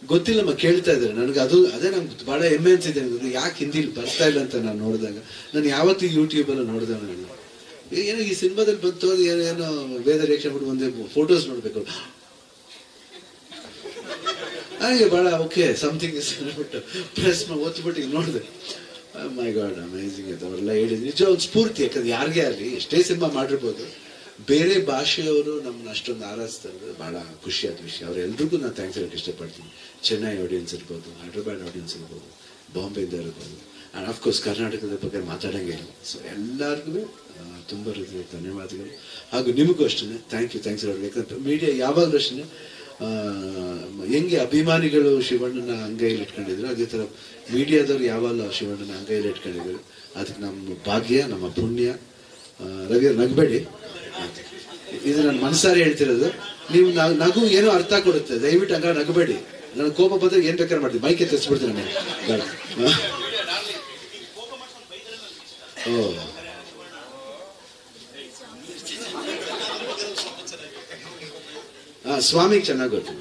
ಗೊತ್ತಿಲ್ಲಮ್ಮ ಕೇಳ್ತಾ ಇದ್ದಾರೆ ನನಗೆ ಅದು ಅದೇ ನಂಗೆ ಬಹಳ ಹೆಮ್ಮೆ ಅನ್ಸಿದೆ ನನಗೆ ಯಾಕೆ ಹಿಂದಿಲಿ ಬರ್ತಾ ಇಲ್ಲ ಅಂತ ನಾನು ನೋಡಿದಾಗ ನಾನು ಯಾವತ್ತೂ ಯೂಟ್ಯೂಬ್ ಅಲ್ಲಿ ನೋಡಿದೆ ನಾನು ಏನೋ ಈ ಸಿನಿಮಾದಲ್ಲಿ ಬಂತು ಅದು ಏನೋ ಏನೋ ವೇದ ರೇಖೆ ಬಿಟ್ಟು ಒಂದೇ ಫೋಟೋಸ್ ನೋಡ್ಬೇಕು ಹಾಗೆ ಬಹಳ ಓಕೆ ಸಮಥಿಂಗ್ ಇಸ್ ಬಿಟ್ಟು ಪ್ರೆಸ್ ಓದ್ಬಿಟ್ಟು ಈಗ ನೋಡಿದೆ ಮೈ ಗಾಡ್ ಅಮೇಸಿಂಗ್ ಅಂತ ಅವರೆಲ್ಲ ಹೇಳಿದ್ರು ನಿಜ ಒಂದು ಸ್ಫೂರ್ತಿ ಯಾಕಂದ್ರೆ ಯಾರಿಗೇ ಆಗಲಿ ಎಷ್ಟೇ ಸಿನಿಮಾ ಮಾಡಿರ್ಬೋದು ಬೇರೆ ಭಾಷೆಯವರು ನಮ್ಮನ್ನ ಅಷ್ಟೊಂದು ಆರಾಧಿಸ್ತಾರೆ ಬಹಳ ಖುಷಿಯಾದ ವಿಷಯ ಅವ್ರೆಲ್ರಿಗೂ ನಾನು ಥ್ಯಾಂಕ್ಸ್ ಹೇಳಕ್ಕೆ ಇಷ್ಟಪಡ್ತೀನಿ ಚೆನ್ನೈ ಆಡಿಯನ್ಸ್ ಇರ್ಬೋದು ಹೈದ್ರಾಬಾದ್ ಆಡಿಯನ್ಸ್ ಇರ್ಬೋದು ಬಾಂಬೆಯಿಂದ ಇರ್ಬೋದು ಆ್ಯಂಡ್ ಅಫ್ಕೋರ್ಸ್ ಕರ್ನಾಟಕದ ಬಗ್ಗೆ ಮಾತಾಡಂಗೆ ಇಲ್ಲ ಸೊ ಎಲ್ಲರಿಗೂ ತುಂಬ ಹೃದಯ ಧನ್ಯವಾದಗಳು ಹಾಗೂ ನಿಮಗೂ ಅಷ್ಟೇ ಥ್ಯಾಂಕ್ ಯು ಥ್ಯಾಂಕ್ಸ್ ಹೇಳೋದು ಯಾಕಂದ್ರೆ ಮೀಡಿಯಾ ಯಾವಾಗಲೂ ಅಷ್ಟೇ ಆ, ಹೆಂಗೆ ಅಭಿಮಾನಿಗಳು ಶಿವಣ್ಣನ ಅಂಗೈಯಲ್ಲಿ ಇಟ್ಕೊಂಡಿದ್ರು ಅದೇ ಥರ ಮೀಡಿಯಾದವ್ರು ಯಾವಾಗಲೂ ಶಿವಣ್ಣನ ಅಂಗೈಯಲ್ಲಿ ಇಟ್ಕೊಂಡಿದ್ರು ಅದಕ್ಕೆ ನಮ್ಮ ಭಾಗ್ಯ ನಮ್ಮ ಪುಣ್ಯ ಆ, ರವಿ ಅವ್ರು ನಗಬೇಡಿ ಇದು ನನ್ನ ಮನಸಾರಿ ಹೇಳ್ತಿರೋದು ನೀವು ನ- ನಗು ಏನೋ ಅರ್ಥ ಕೊಡುತ್ತೆ ದಯವಿಟ್ಟು ಹಂಗ ನಗಬೇಡಿ ನನ್ನ ಕೋಪ ಬಂದ್ರೆ ಏನ್ ಬೇಕಾದ್ರೆ ಮಾಡ್ತೀನಿ ಮೈಕೆ ತೆಗೆಸ್ಬಿಡ್ತೀನಿ ನಾನು ಬೇಡ. ಓ ಹಾ ಸ್ವಾಮಿಗೆ ಚೆನ್ನಾಗಿ ಗೊತ್ತು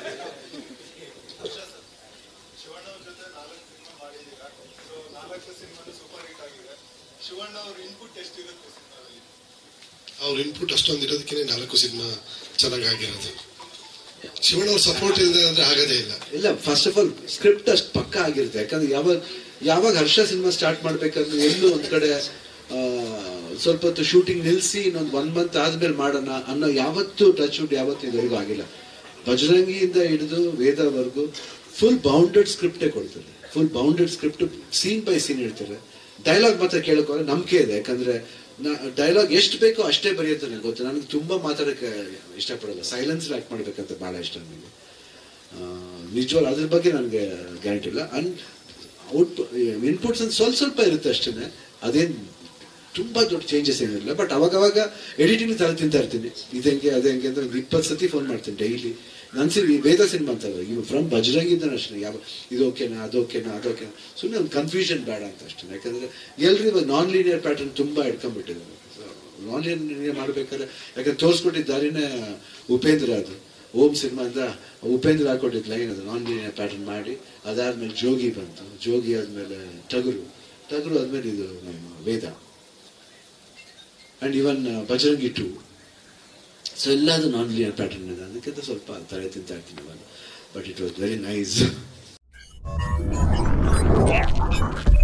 ಶಿವಣ್ಣ ಅವ್ರ ಜೊತೆ ನಾಲ್ಕು ಸಿನಿಮಾ ಮಾಡಿದ್ದೀರಾ ಸೊ ನಾಲ್ಕು ಸಿನಿಮಾನು ಸೂಪರ್ ಹಿಟ್ ಆಗಿದೆ ಶಿವಣ್ಣ ಅವ್ರ ಇನ್ಪುಟ್ ಎಷ್ಟಿರುತ್ತೆ ಸಿನಿಮಾದಲ್ಲಿ ಅವ್ರ ಇನ್ಪುಟ್ ಅಷ್ಟೊಂದು ಇರೋದಕ್ಕೆ ನಾಲ್ಕು ಸಿನಿಮಾ ಚೆನ್ನಾಗಾಗಿರೋದು ಶಿವಣ್ಣ ಅವ್ರ ಸಪೋರ್ಟ್ ಇಲ್ಲದೆ ಅಂದ್ರೆ ಆಗೋದೇ ಇಲ್ಲ ಇಲ್ಲ ಫಸ್ಟ್ ಆಫ್ ಆಲ್ ಸ್ಕ್ರಿಪ್ಟ್ ಅಷ್ಟು ಪಕ್ಕ ಆಗಿರುತ್ತೆ ಯಾಕಂದ್ರೆ ಯಾವಾಗ ಯಾವಾಗ ಹರ್ಷ ಸಿನಿಮಾ ಸ್ಟಾರ್ಟ್ ಮಾಡ್ಬೇಕಂದ್ರೆ ಎಲ್ಲೂ ಒಂದ್ ಕಡೆ ಆ, ಸ್ವಲ್ಪ ಹೊತ್ತು ಶೂಟಿಂಗ್ ನಿಲ್ಸಿ ಇನ್ನೊಂದು ಒನ್ ಮಂತ್ ಆದ್ಮೇಲೆ ಮಾಡೋಣ ಅನ್ನೋ ಯಾವತ್ತೂ ಟಚ್ ವುಡ್ ಯಾವತ್ತೂ ಇದುವರೆಗೂ ಆಗಿಲ್ಲ ಬಜರಂಗಿಯಿಂದ ಹಿಡಿದು ವೇದವರೆಗೂ ಫುಲ್ ಬೌಂಡೆಡ್ ಸ್ಕ್ರಿಪ್ಟೇ ಕೊಡ್ತಾರೆ full bounded script scene by scene ಹೇಳ್ತಾರೆ ಡೈಲಾಗ್ ಮಾತ್ರ ಕೇಳೋಕೆ ನಂಬಿಕೆ ಇದೆ ಯಾಕಂದ್ರೆ ಡೈಲಾಗ್ ಎಷ್ಟು ಬೇಕೋ ಅಷ್ಟೇ ಬರೆಯುತ್ತೆ ನನಗೆ ಗೊತ್ತು ನನಗೆ ತುಂಬಾ ಮಾತಾಡಕ್ಕೆ ಇಷ್ಟಪಡಲ್ಲ ಸೈಲೆನ್ಸ್ ಆಕ್ಟ್ ಮಾಡ್ಬೇಕಂತ ಬಹಳ ಇಷ್ಟ ನನಗೆ ನಿಜವಾಗ್ ಅದ್ರ ಬಗ್ಗೆ ನನಗೆ ಗ್ಯಾರಂಟಿ ಇಲ್ಲ ಅಂಡ್ ಔಟ್ ಇನ್ಪುಟ್ಸ್ ಅಂತ ಸ್ವಲ್ಪ ಸ್ವಲ್ಪ ಇರುತ್ತೆ ಅಷ್ಟೇ ಅದೇನ್ ತುಂಬಾ ದೊಡ್ಡ ಚೇಂಜಸ್ ಏನಿಲ್ಲ ಬಟ್ ಅವಾಗ ಅವಾಗ ಎಡಿಟಿಂಗ್ ತಲೆ ತಿಂತಾ ಇರ್ತೀನಿ ಇದಂಗೆ ಅದೇ ಹೆಂಗೆ ಅಂತ ಒಂದು ಇಪ್ಪತ್ತು ಸತಿ ಫೋನ್ ಮಾಡ್ತೀನಿ ಡೈಲಿ ನನ್ನ ಸಿನಿಮಾ ವೇದ ಸಿನಿಮಾ ಅಂತಲ್ಲ ಇವು ಫ್ರಮ್ ಬಜರಂಗಿಂದ ಅಷ್ಟೇ ಯಾವ ಇದು ಓಕೆನಾ ಅದು ಓಕೆನಾ ಅದು ಓಕೆನಾ ಸುಮ್ಮನೆ ಒಂದು ಕನ್ಫ್ಯೂಷನ್ ಬೇಡ ಅಂತ ಅಷ್ಟೇ ಯಾಕಂದ್ರೆ ಎಲ್ರು ಇವಾಗ ನಾನ್ ಲೀನಿಯರ್ ಪ್ಯಾಟರ್ನ್ ತುಂಬಾ ಇಟ್ಕೊಂಡ್ಬಿಟ್ಟಿದ್ದಾರೆ ನಾನ್ ಲೀನಿಯರ್ ಮಾಡ್ಬೇಕಾದ್ರೆ ಯಾಕಂದ್ರೆ ತೋರಿಸ್ಕೊಟ್ಟಿದ್ದ ದಾರಿನೇ ಉಪೇಂದ್ರ ಅದು ಓಂ ಸಿನಿಮಾ ಅಂತ ಉಪೇಂದ್ರ ಹಾಕೊಟ್ಟಿದ್ ಲೈನ್ ಅದು ನಾನ್ ಲೀನಿಯರ್ ಪ್ಯಾಟರ್ನ್ ಮಾಡಿ ಅದಾದ್ಮೇಲೆ ಜೋಗಿ ಬಂತು ಜೋಗಿ ಆದ್ಮೇಲೆ ಟಗರು ಟಗರು ಆದ್ಮೇಲೆ ಇದು ನಮ್ಮ Vedha and even Bajrangi two so ಎಲ್ಲದು ನಾನ್ ಲೀನಿಯರ್ ಪ್ಯಾಟರ್ನ್ ಇದೆ ಅದಕ್ಕಿಂತ ಸ್ವಲ್ಪ ತಲೆ ತಿಂತಾ ಇರ್ತೀನಿ ಇವಾಗ but it was very nice